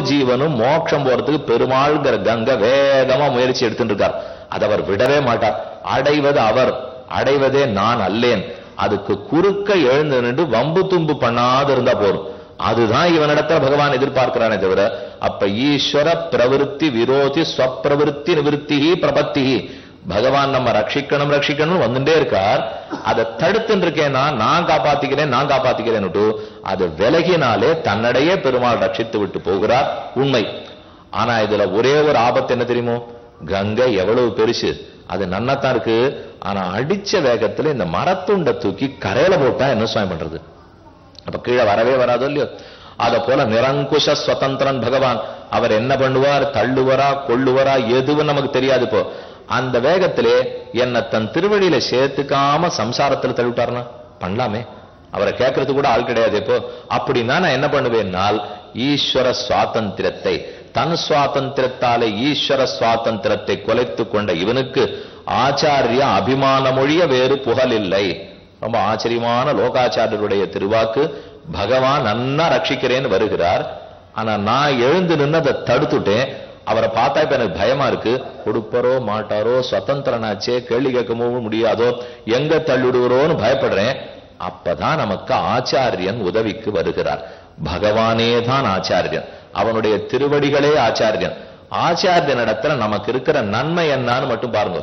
ஜீவனும் மோட்சம் போறதுக்கு பெருமாள்ங்கிற கங்க வேகமா முயற்சி எடுத்துட்டு இருக்கார் அதை அவர் விடவே மாட்டார் அடைவது அவர் அடைவதே நான் அல்லேன் அதுக்கு குறுக்க எழுந்து நின்று வம்பு தும்பு பண்ணாது இருந்தா போதும் அதுதான் இவனிடத்துல பகவான் எதிர்பார்க்கிறானே தவிர அப்ப ஈஸ்வர பிரவிற்த்தி விரோதி ஸ்வப்பிரவிற்த்தி நிவிருத்தி பிரபத்தி பகவான் நம்ம ரட்சிக்கணும் ரட்சிக்கணும் வந்துட்டே இருக்கார் அதை தடுத்துட்டு இருக்கேன்னா நான் காப்பாத்திக்கிறேன் நான் காப்பாத்திக்கிறேன்னுட்டு அது விலகினாலே தன்னடையே பெருமாள் ரட்சித்து விட்டு போகிறார் உண்மை ஆனா இதுல ஒரே ஒரு ஆபத்து என்ன தெரியுமோ கங்கை எவ்வளவு பெருசு அது நன்னத்தான் இருக்கு ஆனா அடிச்ச வேகத்துல இந்த மரத்துண்டை தூக்கி கரையில போட்டா என்ன சுவாமி பண்றது அப்ப கீழே வரவே வராதோ இல்லையோ அத போல நிரங்குஷ சுதந்திரன் பகவான் அவர் என்ன பண்ணுவார் தள்ளுவரா கொள்ளுவரா எதுவும் நமக்கு தெரியாது இப்போ அந்த வேகத்திலே என்ன தன் திருவடியில சேர்த்துக்காம சம்சாரத்துல தள்ளிவிட்டார்னா பண்ணலாமே அவரை கேட்கறது கூட ஆள் கிடையாது இப்போ அப்படின்னா நான் என்ன பண்ணுவேன்னால் ஈஸ்வர சுவாதந்திரத்தை தன் சுவாதந்திரத்தாலே ஈஸ்வர சுவாதந்திரத்தை குலைத்து கொண்ட இவனுக்கு ஆச்சாரிய அபிமான மொழிய வேறு புகழில்லை ரொம்ப ஆச்சரியமான லோகாச்சாரியருடைய திருவாக்கு பகவான் நன்னா ரட்சிக்கிறேன்னு வருகிறார் ஆனா நான் எழுந்து நின்று அதை தடுத்துட்டேன் அவரை பார்த்தா இப்ப எனக்கு பயமா இருக்கு கொடுப்பரோ மாட்டாரோ சுதந்திரனாச்சே கேள்வி கேட்கவும் முடியாதோ எங்க தள்ளிடுவரோன்னு பயப்படுறேன் அப்பதான் நமக்கு ஆச்சாரியன் உதவிக்கு வருகிறார் பகவானே தான் ஆச்சாரியன் அவனுடைய திருவடிகளே ஆச்சாரியன் ஆச்சாரியன் இடத்துல நமக்கு இருக்கிற நன்மை என்னன்னு மட்டும் பாருங்க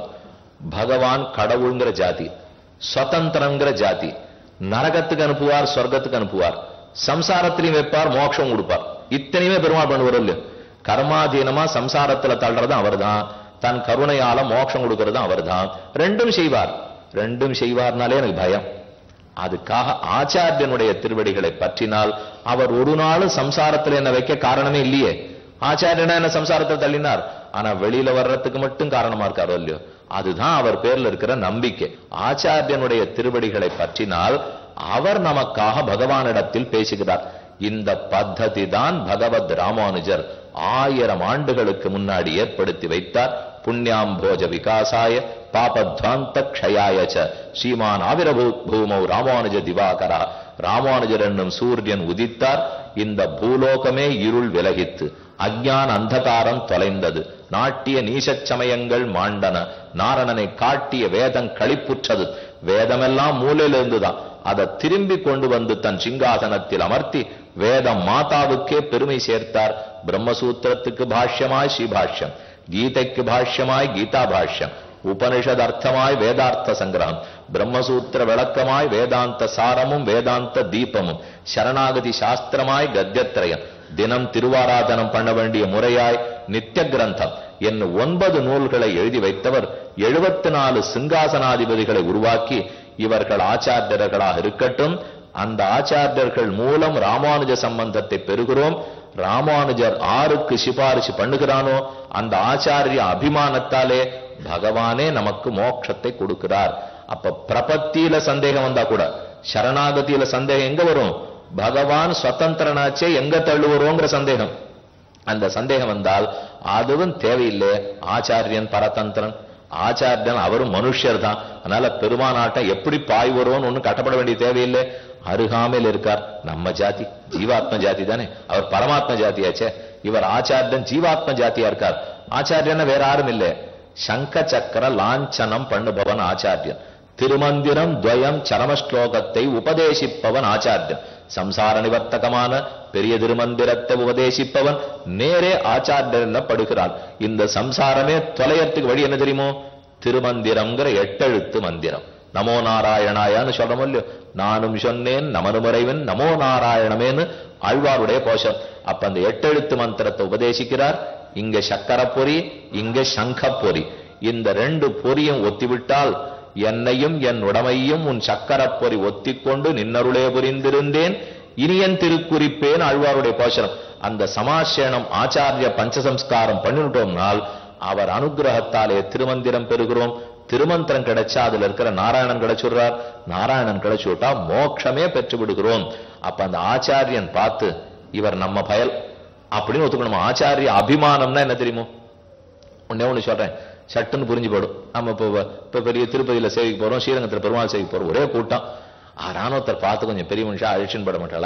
பகவான் கடவுள்ங்கிற ஜாதி சுதந்திரங்கிற ஜாதி நரகத்துக்கு அனுப்புவார் சொர்க்கத்துக்கு அனுப்புவார் சம்சாரத்திலையும் வைப்பார் மோட்சம் கொடுப்பார் இத்தனையுமே பெருமாள் பண்ணுவார் இல்லையோ கர்மாதீனமா சம்சாரத்துல தள்ளுறதும் அவர்தான் தன் கருணையால மோட்சம் கொடுக்கறதும் அவர்தான் ரெண்டும் செய்வார் ரெண்டும் செய்வார்னாலே எனக்கு பயம் அதுக்காக ஆச்சாரியனுடைய திருவடிகளை பற்றினால் அவர் ஒரு நாளும் சம்சாரத்துல என்ன வைக்க காரணமே இல்லையே ஆச்சாரியனா என்ன சம்சாரத்தை தள்ளினார் ஆனா வெளியில வர்றதுக்கு மட்டும் காரணமா இருக்காரோ இல்லையோ அதுதான் அவர் பேர்ல இருக்கிற நம்பிக்கை ஆச்சாரியனுடைய திருவடிகளை பற்றினால் அவர் நமக்காக பகவானிடத்தில் பேசுகிறார் இந்த பத்ததி தான் பகவத் ராமானுஜர் ஆயிரம் ஆண்டுகளுக்கு முன்னாடி ஏற்படுத்தி வைத்தார் புண்ணியாம்போஜ விகாசாய பாபத்வாந்த க்ஷயாய ச ஸ்ரீமான் ஆவிரபூ பூமௌ ராமானுஜ திவாகரா ராமானுஜர் என்னும் சூரியன் உதித்தார் இந்த பூலோகமே இருள் விலகித்து அஞ்ஞான அந்தகாரம் தொலைந்தது நாட்டிய நீசச் சமயங்கள் மாண்டன நாரணனை காட்டிய வேதம் களிப்புற்றது வேதமெல்லாம் மூலையில இருந்துதான் அதை திரும்பி கொண்டு வந்து தன் சிங்காசனத்தில் அமர்த்தி வேதம் மாதாவுக்கே பெருமை சேர்த்தார் பிரம்மசூத்திரத்துக்கு பாஷ்யமாய் ஸ்ரீபாஷ்யம் கீதைக்கு பாஷ்யமாய் கீதா பாஷ்யம் உபனிஷத் அர்த்தமாய் வேதார்த்த சங்கிரகம் பிரம்மசூத்திர விளக்கமாய் வேதாந்த சாரமும் வேதாந்த தீபமும் சரணாகதி சாஸ்திரமாய் கத்தியத்திரயம் தினம் திருவாராதனம் பண்ண வேண்டிய முறையாய் நித்திய கிரந்தம் என்ன ஒன்பது நூல்களை எழுதி வைத்தவர் எழுபத்தி நாலு சிங்காசனாதிபதிகளை உருவாக்கி இவர்கள் ஆச்சாரியர்களாக இருக்கட்டும் அந்த ஆச்சாரியர்கள் மூலம் ராமானுஜ சம்பந்தத்தை பெறுகிறோம் ராமானுஜர் ஆருக்கு சிபாரிசு பண்ணுகிறானோ அந்த ஆச்சாரிய அபிமானத்தாலே பகவானே நமக்கு மோட்சத்தை கொடுக்கிறார் அப்ப பிரபத்தியில சந்தேகம் வந்தா கூட சரணாகதியில சந்தேகம் எங்க வரும் பகவான் சுதந்திரனாச்சே எங்க தள்ளுவரோங்கிற சந்தேகம் அந்த சந்தேகம் வந்தால் அதுவும் தேவையில்லை ஆச்சாரியன் பரதந்திரன் ஆச்சாரியன் அவரும் மனுஷர் தான் அதனால பெருமானாட்டம் எப்படி பாய் வருவோன்னு ஒன்றும் கட்டப்பட வேண்டிய தேவையில்லை அருகாமையில் இருக்கார் நம்ம ஜாதி ஜீவாத்ம ஜாதி தானே அவர் பரமாத்ம ஜாதியாச்சே இவர் ஆச்சாரியன் ஜீவாத்ம ஜாதியா இருக்கார் ஆச்சாரியன் வேற யாரும் இல்லை சங்க சக்கர லாஞ்சனம் பண்ணுபவன் ஆச்சாரியன் திருமந்திரம் துவயம் சரம ஸ்லோகத்தை உபதேசிப்பவன் ஆச்சாரியன் சம்சார நிவர்த்தகமான பெரிய திருமந்திரத்தை உபதேசிப்பவன் நேரே ஆச்சாரியன் படுகிறான் இந்த சம்சாரமே தொலையத்துக்கு வழி என்ன தெரியுமோ திருமந்திரம்ங்கிற எட்டெழுத்து மந்திரம் நமோ நாராயணாயான்னு சொல்றோம் இல்லையோ நானும் சொன்னேன் நமது முறைவன் நமோ நாராயணமேன்னு ஆழ்வாருடைய கோஷம் அப்ப அந்த எட்டெழுத்து மந்திரத்தை உபதேசிக்கிறார் இங்க சக்கர பொறி இங்க சங்க பொறி இந்த ரெண்டு பொறியும் ஒத்திவிட்டால் என்னையும் என் உடமையும் உன் சக்கரப் பொறி ஒத்திக்கொண்டு நின்னருளே புரிந்திருந்தேன் இனியன் திருக்குறிப்பேன் ஆழ்வாருடைய கோஷனம் அந்த சமாசேனம் ஆச்சாரிய பஞ்சசம்ஸ்காரம் பண்ணிவிட்டோம்னால் அவர் அனுகிரகத்தாலே திருமந்திரம் பெறுகிறோம் திருமந்திரம் கிடைச்சா அதுல இருக்கிற நாராயணன் கிடைச்சுடுறார் நாராயணன் கிடைச்சு விட்டா மோட்சமே பெற்று விடுகிறோம் அப்ப அந்த ஆச்சாரியன் பார்த்து இவர் நம்ம பயல் அப்படின்னு ஒத்துக்கணும் ஆச்சாரிய அபிமானம்னா என்ன தெரியுமோ ஒன்னே ஒண்ணு சொல்றேன் சட்டுன்னு புரிஞ்சு போடும் நம்ம இப்போ இப்போ பெரிய திருப்பதியில சேவைக்கு போறோம் ஸ்ரீரங்கத்துல பெருமாள் சேவைக்கு போறோம் ஒரே கூட்டம் ஆறான ஒருத்தர் பார்த்து கொஞ்சம் பெரிய மனுஷா அழிச்சுன்னு பட மாட்டாளா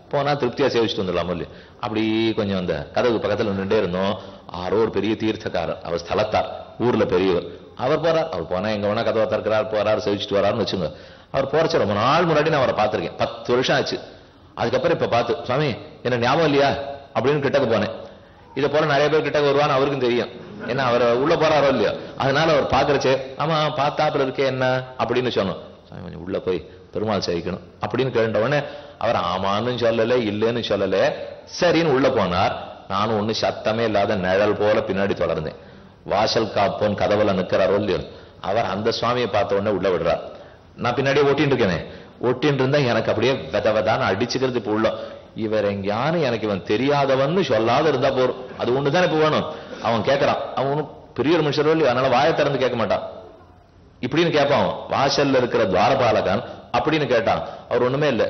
போனா திருப்தியா சேவிச்சுட்டு வந்துடலாம் இல்லையா அப்படி கொஞ்சம் அந்த கதவுக்கு பக்கத்துல நின்றே இருந்தோம் ஆரோ ஒரு பெரிய தீர்த்தக்காரர் அவர் ஸ்தலத்தார் ஊர்ல பெரியவர் அவர் போறார் அவர் போனா எங்க வேணா கதவை திறக்கிறார் போறார் சேவிச்சுட்டு வராருன்னு வச்சுங்க அவர் போறச்ச ரொம்ப நாள் முன்னாடி நான் அவரை பார்த்திருக்கேன் பத்து வருஷம் ஆச்சு அதுக்கப்புறம் இப்ப பார்த்து சுவாமி என்ன ஞாபகம் இல்லையா அப்படின்னு கிட்டக்க போனேன் இதை போல நிறைய பேர் கிட்ட வருவான்னு அவருக்கும் தெரியும் ஏன்னா அவர் உள்ள போறாரோ இல்லையோ அதனால அவர் பாக்குறச்சே ஆமா பார்த்தாப்புல இருக்கே என்ன அப்படின்னு சொன்னோம் சாமி கொஞ்சம் உள்ள போய் பெருமாள் சேவிக்கணும் அப்படின்னு கேட்ட உடனே அவர் ஆமான்னு சொல்லல இல்லைன்னு சொல்லல சரின்னு உள்ள போனார் நானும் ஒண்ணு சத்தமே இல்லாத நிழல் போல பின்னாடி தொடர்ந்தேன் வாசல் காப்போன் கதவுல நிக்கிறாரோ இல்லையோ அவர் அந்த சுவாமியை பார்த்த உடனே உள்ள விடுறார் நான் பின்னாடியே ஒட்டின்னு இருக்கேனே ஒட்டின்னு இருந்தா எனக்கு அப்படியே வித விதான்னு அடிச்சுக்கிறது இப்ப உள்ள இவர் எங்கேயானு எனக்கு இவன் தெரியாதவன்னு சொல்லாத இருந்தா போறோம் அது ஒண்ணுதானே இப்ப வேணும் அவன் கேட்கறான் அவன் ஒண்ணும் பெரிய ஒரு மனுஷரோ இல்லையோ அதனால வாயை திறந்து கேட்க மாட்டான் இப்படின்னு கேட்பான் அவன். வாசல்ல இருக்கிற துவாரபாலகன் அப்படின்னு கேட்டான் அவர் ஒண்ணுமே இல்லை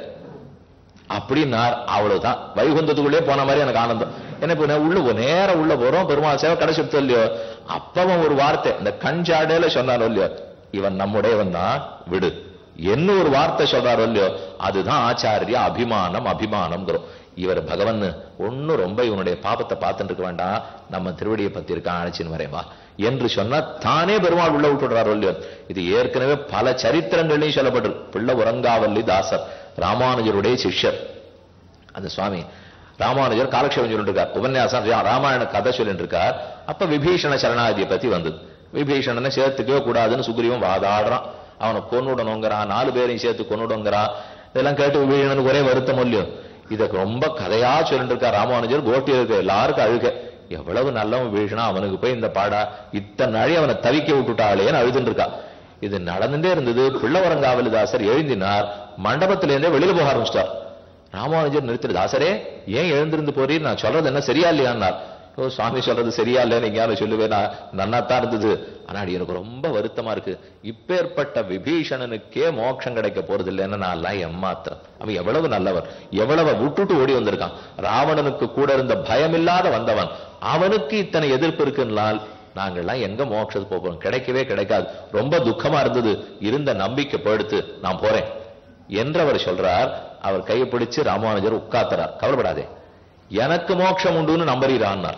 அப்படின்னார் அவ்வளவுதான் வைகுந்தத்துக்குள்ளே போன மாதிரி எனக்கு ஆனந்தம் என்ன இப்ப நான் உள்ள போ- நேரா உள்ள போறோம் பெருமாள் சேவை கடை சுத்தம் இல்லையோ அப்பவன் ஒரு வார்த்தை இந்த கண் ஜாடையில சொன்னாரோ இல்லையோ இவன் நம்முடையவன் தான் விடு என்ன ஒரு வார்த்தை சொல்றாரோ இல்லையோ அதுதான் ஆச்சாரிய அபிமானம் அபிமானம்ங்கிறோம் இவர் பகவன் ஒன்னும் ரொம்ப இவனுடைய பாபத்தை பார்த்துட்டு இருக்க வேண்டாம் நம்ம திருவடியை பத்தி இருக்கான் அழைச்சின்னு வரேன் வா என்று சொன்னா தானே பெருமாள் உள்ள விட்டுடுறாரோ இல்லையோ இது ஏற்கனவே பல சரித்திரங்களையும் சொல்லப்பட்டிருக்கு பிள்ளை உறங்காவல்லி தாசர் ராமானுஜருடைய சிஷ்யர் அந்த சுவாமி ராமானுஜர் காலக்ஷேபம் சொல்லிட்டு இருக்கார் உபன்யாசம் ரா- ராமாயண கதை சொல்லிட்டு இருக்கார் அப்ப விபீஷண சரணாதியை பத்தி வந்தது விபீஷணனை சேர்த்துக்கவே கூடாதுன்னு சுக்ரீவன் வாதாடுறான் அவனை கொன்னுடணுங்கிறான் நாலு பேரையும் சேர்த்து கொன்னுடுங்கிறான் இதெல்லாம் கேட்டு விபீஷணனுக்கு ஒரே வருத்தம் இல்லையோ இதை ரொம்ப கதையா சொல்லிட்டு இருக்கார் ராமானுஜர் கோட்டி இருக்கு எல்லாருக்கும் அழுக எவ்வளவு நல்லவன் விபீஷணா அவனுக்கு போய் இந்த பாடா இத்தனை நாளி அவனை தவிக்க விட்டுட்டாளேன்னு அழுதுன்னு இருக்கா இது நடந்துட்டே இருந்தது பிள்ளவரங்காவலிதாசர் எழுந்தினார் மண்டபத்தில இருந்தே வெளியில போக ஆரம்பிச்சிட்டார் ராமானுஜர் நிறுத்திட்டு தாசரே ஏன் எழுந்திருந்து போறீர் நான் சொல்றது என்ன சரியா இல்லையான்னார் ஓ சுவாமி சொல்றது சரியா இல்லைன்னு எங்கேயாவது சொல்லுவேன் நான் நன்னாத்தான் இருந்தது ஆனா அது எனக்கு ரொம்ப வருத்தமா இருக்கு இப்பேற்பட்ட விபீஷணனுக்கே மோட்சம் கிடைக்க போறது இல்லைன்னு நான் எல்லாம் ஏமாத்திரம் அவன் எவ்வளவு நல்லவர் எவ்வளவு விட்டுட்டு ஓடி வந்திருக்கான் ராவணனுக்கு கூட இருந்த பயமில்லாத வந்தவன் அவனுக்கு இத்தனை எதிர்ப்பு இருக்குன்னால் நாங்கள்லாம் எங்க மோட்சத்துக்கு போக போறோம் கிடைக்கவே கிடைக்காது ரொம்ப துக்கமா இருந்தது இருந்த நம்பிக்கை போயிடுத்து நான் போறேன் என்று அவர் சொல்றார் அவர் கையை பிடிச்சு ராமானுஜர் உட்காத்துறார் கவலைப்படாதே எனக்கு மோட்சம் உண்டுன்னு நம்புறீரான்னார்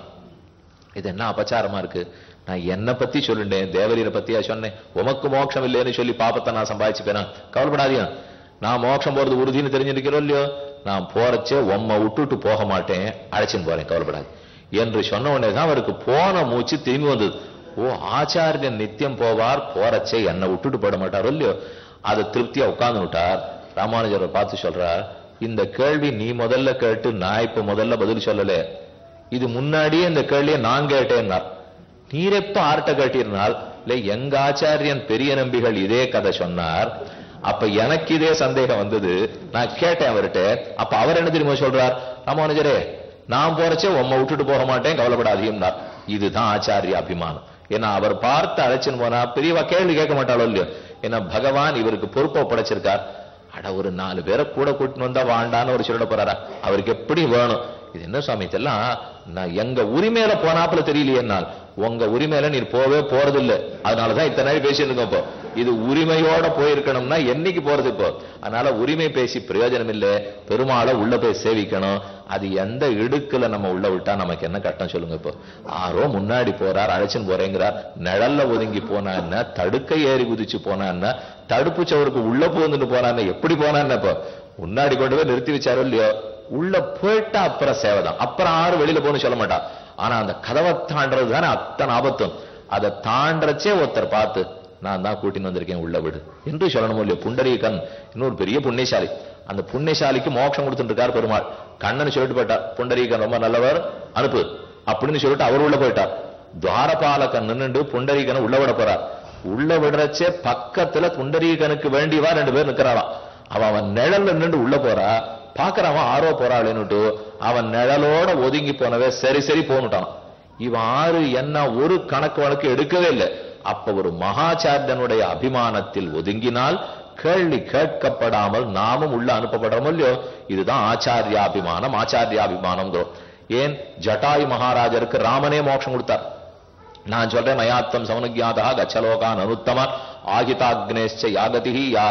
இது என்ன அபச்சாரமா இருக்கு நான் என்னை பத்தி சொல்லிட்டேன் தேவரீரை பத்தியா சொன்னேன் உமக்கு மோட்சம் இல்லைன்னு சொல்லி பாப்பத்தை நான் சம்பாதிச்சுப்பேனா கவலைப்படாதீங்க நான் மோட்சம் போறது உறுதின்னு தெரிஞ்சிருக்கிறோம் இல்லையோ நான் போறச்சே உம்மை விட்டுட்டு போக மாட்டேன் அழைச்சின்னு போறேன் கவலைப்படாது என்று சொன்ன உடனே தான் அவருக்கு போன மூச்சு திரும்பி வந்தது ஓ ஆச்சாரியன் நித்தியம் போவார் போறச்சே என்னை விட்டுட்டு போட மாட்டாரோ இல்லையோ அதை திருப்தியா உட்கார்ந்து விட்டார் ராமானுஜரை பார்த்து சொல்றார் இந்த கேள்வி நீ முதல்ல கேட்டு நான் இப்ப முதல்ல பதில் சொல்லல இது முன்னாடியே இந்த கேள்வியை நான் கேட்டேன்னார் நீர் எப்ப ஆர்ட்ட கேட்டீர்னால் இல்ல எங்க ஆச்சாரியன் பெரிய நம்பிகள் இதே கதை சொன்னார் அப்ப எனக்கு இதே சந்தேகம் வந்தது நான் கேட்டேன் அவர்கிட்ட அப்ப அவர் என்ன தெரியுமா சொல்றார் ராமானுஜரே நான் போறச்சே உம்மை விட்டுட்டு போக மாட்டேன் கவலைப்படாதீங்கன்னார் இதுதான் ஆச்சாரிய அபிமானம் ஏன்னா அவர் பார்த்து அழைச்சுன்னு போனா பெரியவா கேள்வி கேட்க மாட்டாளோ இல்லையோ ஏன்னா பகவான் இவருக்கு பொறுப்பை படைச்சிருக்கார் அட ஒரு நாலு பேரை கூட கூட்டின்னு வந்தா வாண்டான்னு ஒரு சொல்ல போறாரா அவருக்கு எப்படி வேணும் இது என்ன சுவாமி இதெல்லாம் நான் எங்க உரிமையில போனாப்புல தெரியலையே என்னால் உங்க உரிமையில நீர் போவே போறது இல்ல அதனாலதான் இத்தனை நாள் பேசிட்டு இருக்கோம் இப்போ இது உரிமையோட போயிருக்கணும்னா என்னைக்கு போறது இப்போ அதனால உரிமை பேசி பிரயோஜனம் இல்ல பெருமாளை உள்ள போய் சேவிக்கணும் அது எந்த இடுக்குல நம்ம உள்ள விட்டா நமக்கு என்ன கட்டம் சொல்லுங்க இப்போ ஆரோ முன்னாடி போறார் அழைச்சுன்னு போறேங்கிறார் நிழல்ல ஒதுங்கி போனா என்ன தடுக்க ஏறி குதிச்சு போனா என்ன தடுப்பு சவருக்கு உள்ள போந்துட்டு போனா என்ன எப்படி போனா என்ன இப்போ முன்னாடி கொண்டு போய் நிறுத்தி வச்சாரோ இல்லையோ உள்ள போயிட்டா அப்புறம் சேவைதான் அப்புறம் ஆறு வெளியில போகணும்னு சொல்ல மாட்டான் ஆனா அந்த கதவை தாண்டறது தானே அத்தனை ஆபத்தும் அதை தாண்டறச்சே ஒருத்தர் பார்த்து நான் தான் கூட்டின்னு வந்திருக்கேன் உள்ள விடு என்று சொல்லணும் இல்லையோ புண்டரீகன் இன்னொரு பெரிய புண்ணியசாலி அந்த புண்ணியசாலிக்கு மோட்சம் கொடுத்துட்டு இருக்கார் பெருமாள் கண்ணன் சொல்லிட்டு போயிட்டார் புண்டரீகன் ரொம்ப நல்லவர் அனுப்பு அப்படின்னு சொல்லிட்டு அவர் உள்ள போயிட்டார் துவாரபாலகன் நின்னுண்டு புண்டரீகனை உள்ள விட போறார் உள்ள விடுறச்சே பக்கத்துல புண்டரீகனுக்கு வேண்டிவா ரெண்டு பேர் நிக்கிறாளாம் அவன் அவன் நிழல்ல நின்று உள்ள போறா பாக்குறவன் ஆரோ போறாளேன்னுட்டு அவன் நிழலோட ஒதுங்கி போனவே சரி சரி போனுட்டான் இவன் ஆறு என்ன ஒரு கணக்கு வழக்கு எடுக்கவே இல்லை அப்ப ஒரு மகாச்சாரியனுடைய அபிமானத்தில் ஒதுங்கினால் கேள்வி கேட்கப்படாமல் நாமும் உள்ள அனுப்பப்படுறோம் இல்லையோ இதுதான் ஆச்சாரியாபிமானம் ஆச்சாரியாபிமானம்ங்கிறோம் ஏன் ஜட்டாயு மகாராஜருக்கு ராமனே மோட்சம் கொடுத்தார் நான் சொல்றேன் மயாத்தம் சமனுஜாதா கச்சலோகான் அனுத்தம ஆகிதாக்னேஷ்ச யாகதிஹி யா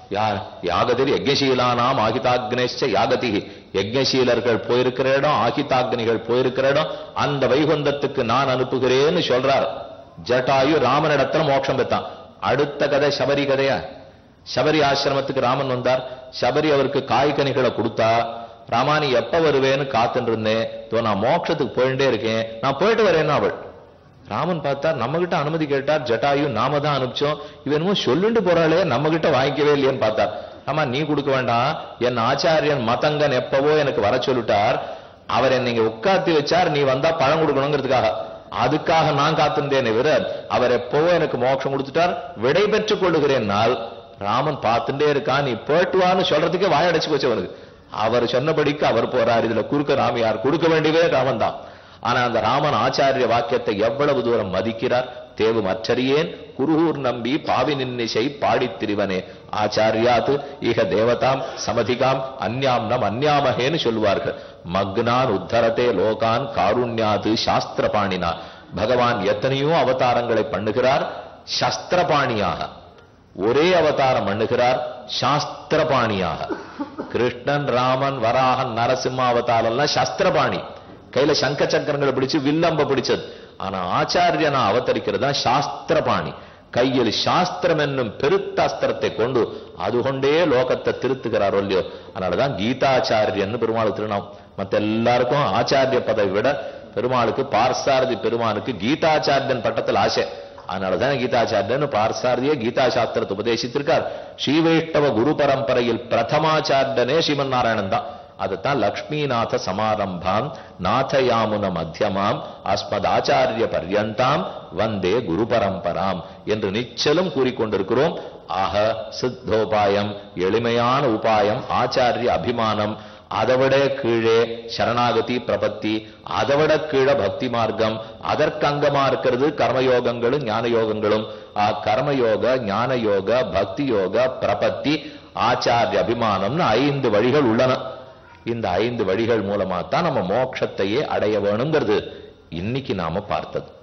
யா யாகதிர் யஜ்ஞசீலானாம் ஆகிதாக்னேஷ்ட யாகதி யஜ்ஞசீலர்கள் போயிருக்கிற இடம் ஆகிதாக்னிகள் போயிருக்கிற இடம் அந்த வைகுந்தத்துக்கு நான் அனுப்புகிறேன்னு சொல்றார் ஜட்டாயு ராமனிடத்துல மோட்சம் பெற்றான் அடுத்த கதை சபரி கதையா சபரி ஆசிரமத்துக்கு ராமன் வந்தார் சபரி அவருக்கு காய்கனிகளை கொடுத்தா ராமா நீ எப்ப வருவேன்னு காத்துட்டு இருந்தேன் தோ நான் மோட்சத்துக்கு போயிட்டே இருக்கேன் நான் போயிட்டு வரேன்னு அவள் ராமன் பார்த்தார் நம்ம கிட்ட அனுமதி கேட்டார் ஜட்டாயு நாம தான் அனுப்பிச்சோம் இவனுமோ சொல்லிட்டு போறாளே நம்ம கிட்ட வாங்கிக்கவே இல்லையேன்னு பார்த்தார் ஆமா நீ கொடுக்க வேண்டாம் என் ஆச்சாரியன் மதங்கன் எப்பவோ எனக்கு வர சொல்லிட்டார் அவர் என்னை இங்க உட்காத்தி வச்சார் நீ வந்தா பழம் கொடுக்கணுங்கிறதுக்காக அதுக்காக நான் காத்திருந்தேனே விட அவர் எப்பவோ எனக்கு மோட்சம் கொடுத்துட்டார் விடை பெற்றுக் கொள்ளுகிறேன்னால் ராமன் பார்த்துட்டே இருக்கான் நீ போயிட்டு வான்னு சொல்றதுக்கே வாயடைச்சு போச்சு அவனுக்கு அவர் சொன்னபடிக்கு அவர் போறார் இதுல குறுக்க ராம யார் கொடுக்க வேண்டியவே ராமன் தான் ஆனா அந்த ராமன் ஆச்சாரிய வாக்கியத்தை எவ்வளவு தூரம் மதிக்கிறார் தேவு மற்றறியேன் குருகூர் நம்பி பாவி நின்னிசை பாடித் திரிவனே ஆச்சாரியாத் இக தேவதாம் சமதிகாம் அந்யாம் நம் அந்யாமகேன்னு சொல்லுவார்கள் மக்னான் உத்தரத்தே லோகான் காருண்யாது சாஸ்திரபாணினா பகவான் எத்தனையோ அவதாரங்களை பண்ணுகிறார் சஸ்திரபாணியாக ஒரே அவதாரம் பண்ணுகிறார் சாஸ்திரபாணியாக கிருஷ்ணன் ராமன் வராகன் நரசிம்ம அவதாரம் எல்லாம் சாஸ்திரபாணி கையில சங்க சக்கரங்களை பிடிச்சு வில்லம்ப பிடிச்சது ஆனா ஆச்சாரியனா அவதரிக்கிறது தான் சாஸ்திரபாணி கையில் சாஸ்திரம் என்னும் பெருத்தாஸ்திரத்தை கொண்டு அது கொண்டே லோகத்தை திருத்துகிறார் இல்லையோ அதனாலதான் கீதாச்சாரியன்னு பெருமாள் திருநாம் மத்த எல்லாருக்கும் ஆச்சாரிய பதவி விட பெருமாளுக்கு பார்சாரதி பெருமானுக்கு கீதாச்சாரியன் பட்டத்தில் ஆசை அதனாலதான் கீதாச்சாரியன் பார்சாரதியே கீதா சாஸ்திரத்தை உபதேசித்திருக்கார் ஸ்ரீவைஷ்ணவ குரு பரம்பரையில் பிரதமாச்சாரியனே ஸ்ரீமன் நாராயணன் தான் அதுதான் லக்ஷ்மிநாத சமாரம்பாம் நாதயாமுன மத்தியமாம் அஸ்மத் ஆச்சாரிய பர்யந்தாம் வந்தே குரு பரம்பராம் என்று நிச்சலும் கூறிக்கொண்டிருக்கிறோம் ஆக சித்தோபாயம் எளிமையான உபாயம் ஆச்சாரிய அபிமானம் அதைவிட கீழே சரணாகதி பிரபத்தி அதைவிட கீழே பக்தி மார்க்கம் அதற்கு அங்கமா இருக்கிறது கர்மயோகங்களும் ஞான யோகங்களும் ஆ கர்மயோக ஞான யோக பக்தி யோக பிரபத்தி ஆச்சாரிய அபிமானம்னு ஐந்து வழிகள் உள்ளன இந்த ஐந்து வழிகள் மூலமா தான் நம்ம மோட்சத்தையே அடைய வேணுங்கிறது இன்னைக்கு நாம பார்த்தது